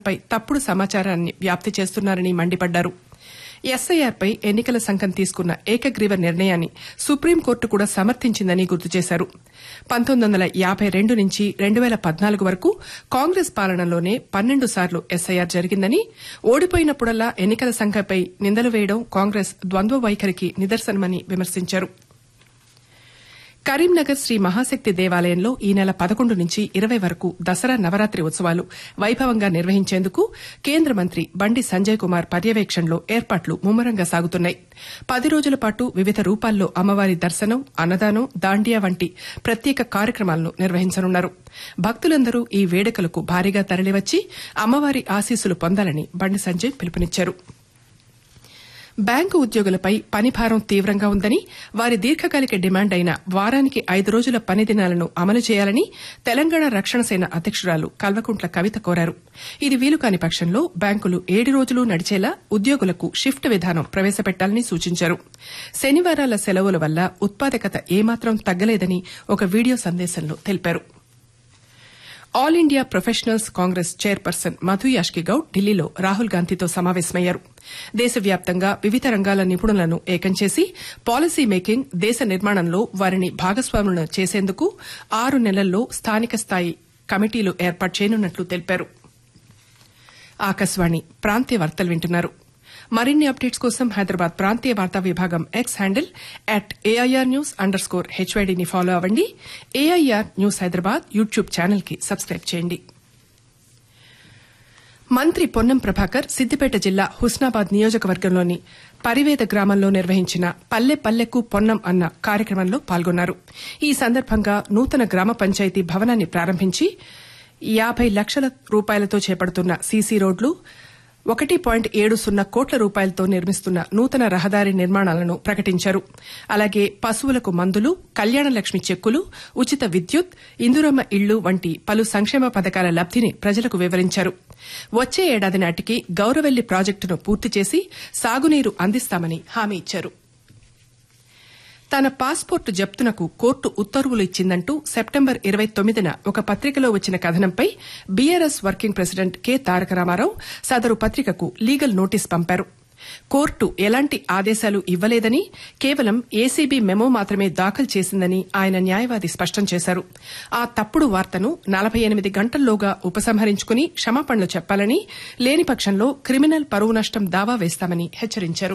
పై తప్పుడు సమాచారాన్ని వ్యాప్తి చేస్తున్నారని మండిపడ్డారు ఎస్ఐఆర్పై ఎన్నికల సంఘం తీసుకున్న ఏకగ్రీవ నిర్ణయాన్ని సుప్రీంకోర్టు కూడా సమర్థించిందని గుర్తు చేశారు పంతొమ్మిది వందల యాబై రెండు నుంచి రెండు వేల పద్నాలుగు వరకు కాంగ్రెస్ పాలనలోనే పన్నెండు సార్లు ఎస్ఐఆర్ జరిగిందని ఓడిపోయినప్పుడల్లా ఎన్నికల సంఘంపై నిందలు వేయడం కాంగ్రెస్ ద్వంద్వ వైఖరికి నిదర్శనమని విమర్శించారు కరీంనగర్ శ్రీ మహాశక్తి దేవాలయంలో ఈ నెల పదకొండు నుంచి ఇరవై వరకు దసరా నవరాత్రి ఉత్సవాలు వైభవంగా నిర్వహించేందుకు కేంద్ర మంత్రి బండి సంజయ్ కుమార్ పర్యవేక్షణలో ఏర్పాట్లు ముమ్మరంగా సాగుతున్నాయి పది రోజుల పాటు వివిధ రూపాల్లో అమ్మవారి దర్శనం అన్నదానం దాండియా వంటి ప్రత్యేక కార్యక్రమాలను నిర్వహించనున్నారు భక్తులందరూ ఈ వేడుకలకు భారీగా తరలివచ్చి అమ్మవారి ఆశీస్సులు పొందాలని బండి సంజయ్ పిలుపునిచ్చారు బ్యాంకు ఉద్యోగులపై పనిభారం తీవ్రంగా ఉందని వారి దీర్ఘకాలిక డిమాండ్ అయిన వారానికి ఐదు రోజుల పని దినాలను అమలు చేయాలని తెలంగాణ రక్షణ సేన అధ్యకురాలు కల్వకుంట్ల కవిత కోరారు ఇది వీలుకాని పక్షంలో బ్యాంకులు ఏడు రోజులు నడిచేలా ఉద్యోగులకు షిఫ్ట్ విధానం ప్రవేశపెట్టాలని సూచించారు శనివారాల సెలవుల వల్ల ఉత్పాదకత ఏమాత్రం తగ్గలేదని ఒక వీడియో సందేశంలో తెలిపారు all India professionals congress chairperson Madhu Yaskhi Goud ఢిల్లీలో రాహుల్ గాంధీతో సమావేశమయ్యారు దేశవ్యాప్తంగా వివిధ రంగాల నిపుణులను ఏకం చేసి పాలసీ మేకింగ్ దేశ నిర్మాణంలో వారిని భాగస్వాములను చేసేందుకు ఆరు నెలల్లో స్థానిక స్థాయి కమిటీలు ఏర్పాటు చేయనున్నట్లు తెలిపారు ఆకాశవాణి ప్రాంతీయ వార్తలు వింటున్నారు మరిన్ని అప్డేట్స్ కోసం హైదరాబాద్ ప్రాంతీయ వార్తా విభాగం X handle at AIR news underscore హెచ్వైడీని ఫాలో అవ్వండి AIR news Hyderabad YouTube channel కి సబ్స్క్రైబ్ చేయండి మంత్రి పొన్నం ప్రభాకర్ సిద్దిపేట జిల్లా హుస్నాబాద్ నియోజకవర్గంలోని పరివేద గ్రామంలో నిర్వహించిన పల్లె పల్లెకు పొన్నం అన్న కార్యక్రమంలో పాల్గొన్నారు ఈ సందర్భంగా నూతన గ్రామ పంచాయతీ భవనాన్ని ప్రారంభించి యాబై లక్షల రూపాయలతో చేపడుతున్న సీసీ రోడ్లు ఒకటి పాయింట్ ఏడు సున్నా కోట్ల రూపాయలతో నిర్మిస్తున్న నూతన రహదారి నిర్మాణాలను ప్రకటించారు అలాగే పశువులకు మందులు కళ్యాణలక్ష్మి చెక్కులు ఉచిత విద్యుత్ ఇందురమ్మ ఇళ్లు వంటి పలు సంక్షేమ పథకాల లబ్దిని ప్రజలకు వివరించారు వచ్చే ఏడాది నాటికి గౌరవెల్లి ప్రాజెక్టును పూర్తి చేసి సాగునీరు అందిస్తామని హామీ ఇచ్చారు తన పాస్పోర్టు జప్తునకు కోర్టు ఉత్తర్వులు ఇచ్చిందంటూ సెప్టెంబర్ ఇరవై తొమ్మిదిన ఒక పత్రికలో వచ్చిన కథనంపై BRS working president K Taraka Ramarao సదరు పత్రికకు లీగల్ నోటీస్ పంపారు కోర్టు ఎలాంటి ఆదేశాలు ఇవ్వలేదని కేవలం ఏసీబీ మెమో మాత్రమే దాఖలు చేసిందని ఆయన న్యాయవాది స్పష్టం చేశారు ఆ తప్పుడు వార్తను నలభై ఎనిమిది గంటల్లోగా ఉపసంహరించుకుని క్షమాపణలు చెప్పాలని లేని పక్షంలో క్రిమినల్ పరువు నష్టం దావా వేస్తామని హెచ్చరించారు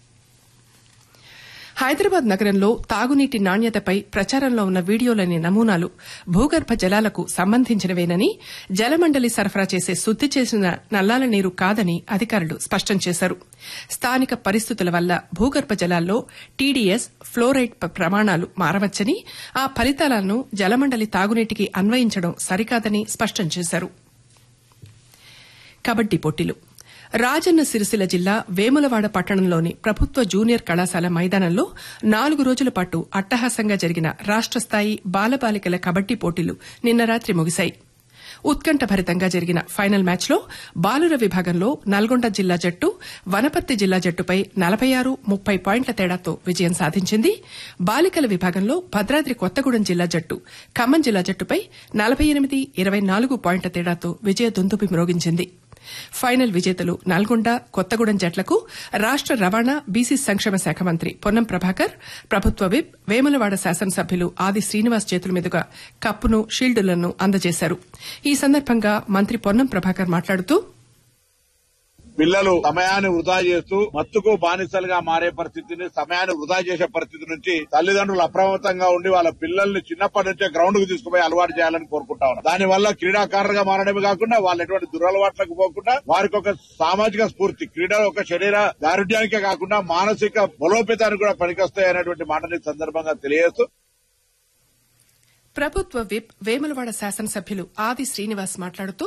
హైదరాబాద్ నగరంలో తాగునీటి నాణ్యతపై ప్రచారంలో ఉన్న వీడియోలోని నమూనాలు భూగర్భ జలాలకు సంబంధించినవేనని జలమండలి సరఫరా చేసే శుద్ది చేసిన నల్లాల నీరు కాదని అధికారులు స్పష్టం చేశారు స్థానిక పరిస్థితుల వల్ల భూగర్భ జలాల్లో టీడీఎస్ ఫ్లోరైడ్ ప్రమాణాలు మారవచ్చని ఆ ఫలితాలను జలమండలి తాగునీటికి అన్వయించడం సరికాదని స్పష్టం చేశారు కబడ్డీ పోటీలు రాజన్న సిరిసిల్ల జిల్లా వేములవాడ పట్టణంలోని ప్రభుత్వ జూనియర్ కళాశాల మైదానంలో నాలుగు రోజుల పాటు అట్టహాసంగా జరిగిన రాష్ట స్థాయి బాలబాలికల కబడ్డీ పోటీలు నిన్న రాత్రి ముగిశాయి ఉత్కంఠభరితంగా జరిగిన ఫైనల్ మ్యాచ్లో బాలుర విభాగంలో నల్గొండ జిల్లా జట్టు వనపర్తి జిల్లా జట్టుపై నలభై ఆరు ముప్పై పాయింట్ల తేడాతో విజయం సాధించింది బాలికల విభాగంలో భద్రాద్రి కొత్తగూడెం జిల్లా జట్టు ఖమ్మం జిల్లా జట్టుపై నలభై ఎనిమిది ఇరవై నాలుగు పాయింట్ల తేడాతో విజయ దుందుబి మ్రోగించింది ఫైనల్ విజేతలు నల్గొండ కొత్తగూడెం జట్లకు రాష్ట రవాణా బీసీ సంక్షేమ శాఖ మంత్రి పొన్నం ప్రభాకర్ ప్రభుత్వ విప్ వేములవాడ శాసనసభ్యులు ఆది శ్రీనివాస్ చేతుల మీదుగా కప్పును షీల్డులను అందజేశారు ఈ సందర్భంగా మంత్రి పొన్నం ప్రభాకర్ మాట్లాడుతూ పిల్లలు సమయాన్ని వృధా చేస్తూ మత్తుకు బానిసలుగా మారే పరిస్థితిని సమయాన్ని వృధా చేసే పరిస్థితి నుంచి తల్లిదండ్రులు అప్రమత్తంగా ఉండి వాళ్ళ పిల్లల్ని చిన్నప్పటి నుంచే గ్రౌండ్ కు తీసుకుపోయి అలవాటు చేయాలని కోరుకుంటా ఉన్నారు దాని వల్ల క్రీడాకారులుగా మారడమే కాకుండా వాళ్ళ ఎటువంటి దురలవాట్లకు పోకుండా వారికి ఒక సామాజిక స్ఫూర్తి క్రీడలు ఒక శరీర దారుఢ్యానికే కాకుండా మానసిక బలోపేతానికి కూడా పనికొస్తాయి అనేటువంటి మాటని సందర్భంగా తెలియజేస్తూ ప్రభుత్వ విప్ వేములవాడ శాసనసభ్యులు ఆది శ్రీనివాస్ మాట్లాడుతూ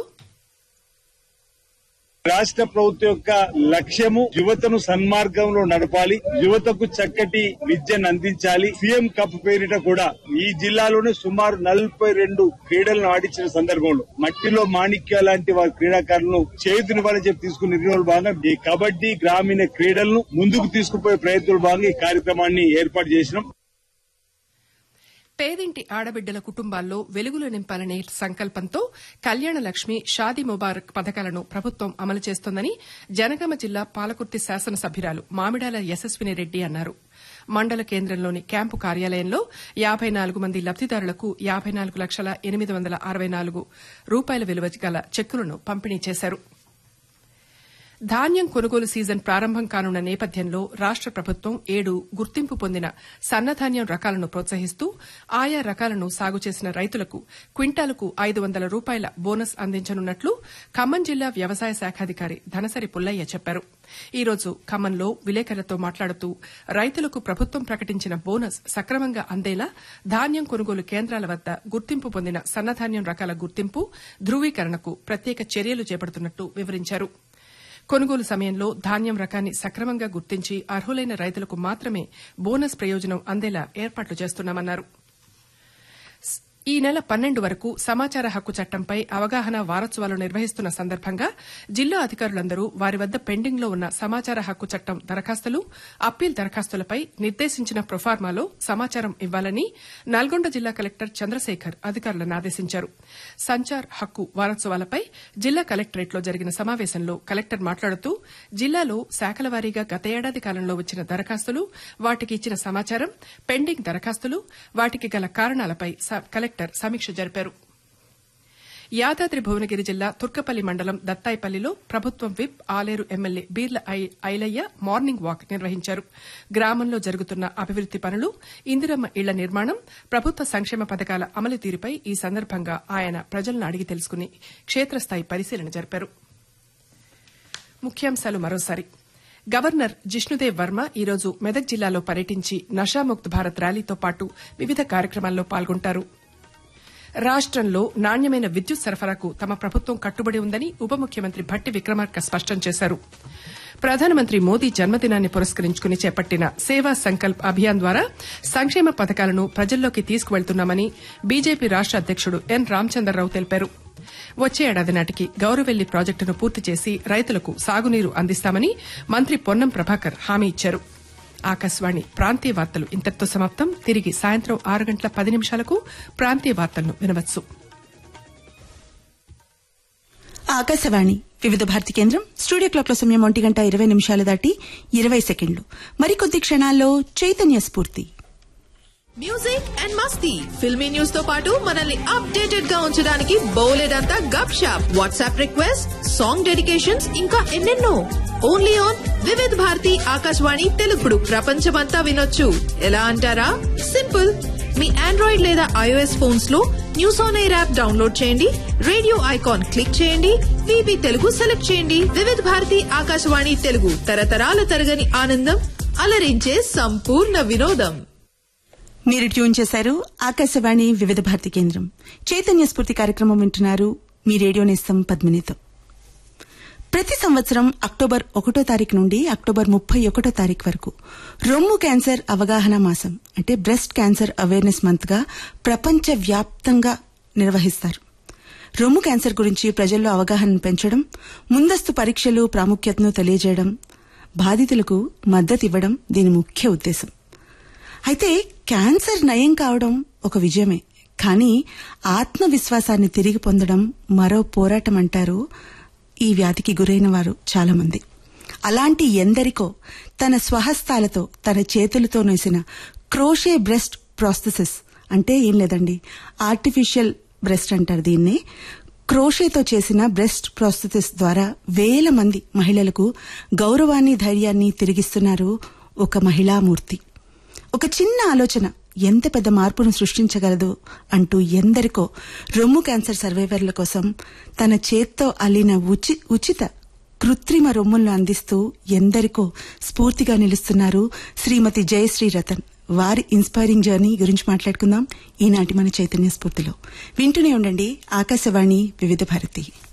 రాష్ట్ర ప్రభుత్వం యొక్క లక్ష్యము యువతను సన్మార్గంలో నడపాలి యువతకు చక్కటి విద్యను అందించాలి సీఎం కప్ పేరిట కూడా ఈ జిల్లాలోనే సుమారు నలభై రెండు క్రీడలను ఆడించిన సందర్భంలో మట్టిలో మాణిక్య లాంటి వారి క్రీడాకారులను చేతునివ్వాలని చెప్పి తీసుకున్న నిర్ణయంలో భాగంగా ఈ కబడ్డీ గ్రామీణ క్రీడలను ముందుకు తీసుకుపోయే ప్రయత్నంలో భాగంగా ఈ కార్యక్రమాన్ని ఏర్పాటు చేసినాం పేదింటి ఆడబిడ్డల కుటుంబాల్లో వెలుగులు నింపాలనే సంకల్పంతో కళ్యాణ లక్ష్మి షాదీ ముబారక్ పథకాలను ప్రభుత్వం అమలు చేస్తోందని జనగామ జిల్లా పాలకుర్తి శాసనసభ్యురాలు మామిడాల యశస్విని రెడ్డి అన్నారు మండల కేంద్రంలోని క్యాంపు కార్యాలయంలో యాబై నాలుగు మంది లబ్దిదారులకు యాబై నాలుగు లక్షల ఎనిమిది వందల అరవై నాలుగు రూపాయల విలువ గల చెక్కులను పంపిణీ చేశారు ధాన్యం కొనుగోలు సీజన్ ప్రారంభం కానున్న నేపథ్యంలో రాష్ట ప్రభుత్వం ఏడు గుర్తింపు పొందిన సన్నధాన్యం రకాలను ప్రోత్సహిస్తూ ఆయా రకాలను సాగు చేసిన రైతులకు క్వింటాలకు ఐదు వందల రూపాయల బోనస్ అందించనున్నట్లు ఖమ్మం జిల్లా వ్యవసాయ శాఖాధికారి ధనసరి పుల్లయ్య చెప్పారు ఈ రోజు ఖమ్మంలో విలేకరులతో మాట్లాడుతూ రైతులకు ప్రభుత్వం ప్రకటించిన బోనస్ సక్రమంగా అందేలా ధాన్యం కొనుగోలు కేంద్రాల వద్ద గుర్తింపు పొందిన సన్నధాన్యం రకాల గుర్తింపు ధృవీకరణకు ప్రత్యేక చర్యలు చేపడుతున్నట్టు వివరించారు కొనుగోలు సమయంలో ధాన్యం రకాన్ని సక్రమంగా గుర్తించి అర్హులైన రైతులకు మాత్రమే బోనస్ ప్రయోజనం అందేలా ఏర్పాట్లు చేస్తున్నామన్నారు ఈ నెల పన్నెండు వరకు సమాచార హక్కు చట్టంపై అవగాహన వారోత్సవాలు నిర్వహిస్తున్న సందర్భంగా జిల్లా అధికారులందరూ వారి వద్ద పెండింగ్లో ఉన్న సమాచార హక్కు చట్టం దరఖాస్తులు అప్పీల్ దరఖాస్తులపై నిర్దేశించిన ప్రొఫార్మాలో సమాచారం ఇవ్వాలని నల్గొండ జిల్లా కలెక్టర్ చంద్రశేఖర్ అధికారులను ఆదేశించారు సంచార్ హక్కు వారోత్సవాలపై జిల్లా కలెక్టరేట్లో జరిగిన సమావేశంలో కలెక్టర్ మాట్లాడుతూ జిల్లాలో శాఖల వారీగా గత ఏడాది కాలంలో వచ్చిన దరఖాస్తులు వాటికి ఇచ్చిన సమాచారం పెండింగ్ దరఖాస్తులు వాటికి గల కారణాలపై కలెక్టర్ సమీక్ష జరిపారు యాదాద్రి భువనగిరి జిల్లా తుర్కపల్లి మండలం దత్తాయిపల్లిలో ప్రభుత్వం whip Aleru MLA Beerla Ilaiah morning walk నిర్వహించారు గ్రామంలో జరుగుతున్న అభివృద్ది పనులు ఇందిరమ్మ ఇళ్ల నిర్మాణం ప్రభుత్వ సంక్షేమ పథకాల అమలు తీరుపై ఈ సందర్భంగా ఆయన ప్రజలను అడిగి తెలుసుకుని క్షేత్రస్థాయి పరిశీలన జరిపారు ముఖ్యాంశాలు మరోసారి గవర్నర్ జిష్ణుదేవ్ వర్మ ఈరోజు మెదక్ జిల్లాలో పర్యటించి నషాముక్త్ భారత్ ర్యాలీతో పాటు వివిధ కార్యక్రమాల్లో పాల్గొంటారు రాష్టంలో నాణ్యమైన విద్యుత్ సరఫరాకు తమ ప్రభుత్వం కట్టుబడి ఉందని ఉప ముఖ్యమంత్రి భట్టి విక్రమార్క స్పష్టం చేశారు ప్రధానమంత్రి మోదీ జన్మదినాన్ని పురస్కరించుకుని చేపట్టిన సేవా సంకల్ప్ అభియాన్ ద్వారా సంక్షేమ పథకాలను ప్రజల్లోకి తీసుకువెళ్తున్నామని బీజేపీ రాష్ట అధ్యకుడు ఎన్ రామచంద్రరావు తెలిపారు వచ్చే ఏడాది నాటికి గౌరవెల్లి ప్రాజెక్టును పూర్తి చేసి రైతులకు సాగునీరు అందిస్తామని మంత్రి పొన్నం ప్రభాకర్ హామీ ఇచ్చారు ఆకాశవాణి ప్రాంతీయ వార్తలు ఇంతటితో సమాప్తం తిరిగి సాయంత్రం ఆరు గంటల పది నిమిషాలకు ప్రాంతీయ వార్తలను వినవచ్చు ఆకాశవాణి వివిధ భారతి కేంద్రం స్టూడియో క్లాక్ల సమయం ఒంటి గంట ఇరవై నిమిషాలు దాటి ఇరవై సెకండ్లు మరికొద్ది క్షణాల్లో చైతన్య స్ఫూర్తి మ్యూజిక్ అండ్ మస్తీ ఫిల్మీ న్యూస్ తో పాటు మనల్ని అప్డేటెడ్ గా ఉంచడానికి బోలెడంతా గప్ షాప్ వాట్సాప్ రిక్వెస్ట్ సాంగ్ డెడికేషన్స్ ఇంకా ఎన్నెన్నో ఓన్లీ ఆన్ వివిధ్ భారతి ఆకాశవాణి తెలుగుడు ప్రపంచమంతా వినొచ్చు ఎలా అంటారా సింపుల్ మీ ఆండ్రాయిడ్ లేదా ఐఓఎస్ ఫోన్స్ లో news on air app download చేయండి రేడియో ఐకాన్ క్లిక్ చేయండి వివి తెలుగు సెలెక్ట్ చేయండి వివిధ్ భారతి ఆకాశవాణి తెలుగు తరతరాల తరగని ఆనందం అలరించే సంపూర్ణ వినోదం మీరు ట్యూన్ చేశారు ఆకాశవాణి వివిధ భారతి కేంద్రం చైతన్య స్ఫూర్తి కార్యక్రమం వింటున్నారు మీ రేడియో నేస్తం పద్మినితో ప్రతి సంవత్సరం అక్టోబర్ ఒకటో తారీఖు నుండి అక్టోబర్ ముప్పై ఒకటో తారీఖు వరకు రొమ్ము క్యాన్సర్ అవగాహన మాసం అంటే బ్రెస్ట్ క్యాన్సర్ అవేర్నెస్ మంత్ గా ప్రపంచ వ్యాప్తంగా నిర్వహిస్తారు రొమ్ము క్యాన్సర్ గురించి ప్రజల్లో అవగాహన పెంచడం ముందస్తు పరీక్షలు ప్రాముఖ్యతను తెలియజేయడం బాధితులకు మద్దతు ఇవ్వడం దీని ముఖ్య ఉద్దేశం అయితే క్యాన్సర్ నయం కావడం ఒక విజయమే కానీ ఆత్మవిశ్వాసాన్ని తిరిగి పొందడం మరో పోరాటం అంటారు ఈ వ్యాధికి గురైన వారు చాలా మంది అలాంటి ఎందరికో తన స్వహస్తాలతో తన చేతులతో నేసిన క్రోషే బ్రెస్ట్ ప్రాస్థెసిస్ అంటే ఏం లేదండి ఆర్టిఫిషియల్ బ్రెస్ట్ అంటారు దీన్ని క్రోషేతో చేసిన బ్రెస్ట్ ప్రాస్థెసిస్ ద్వారా వేల మంది మహిళలకు గౌరవాన్ని ధైర్యాన్ని తిరిగిస్తున్నారు ఒక మహిళామూర్తి ఒక చిన్న ఆలోచన ఎంత పెద్ద మార్పును సృష్టించగలదు అంటూ ఎందరికో రొమ్ము క్యాన్సర్ సర్వైవర్ల కోసం తన చేత్తో అల్లిన ఉచి ఉచిత కృత్రిమ రొమ్ములను అందిస్తూ ఎందరికో స్ఫూర్తిగా నిలుస్తున్నారు శ్రీమతి జయశ్రీ రతన్ వారి ఇన్స్పైరింగ్ జర్నీ గురించి మాట్లాడుకుందాం ఈనాటి మన చైతన్య స్ఫూర్తిలో వింటూనే ఉండండి ఆకాశవాణి వివిధ భారతి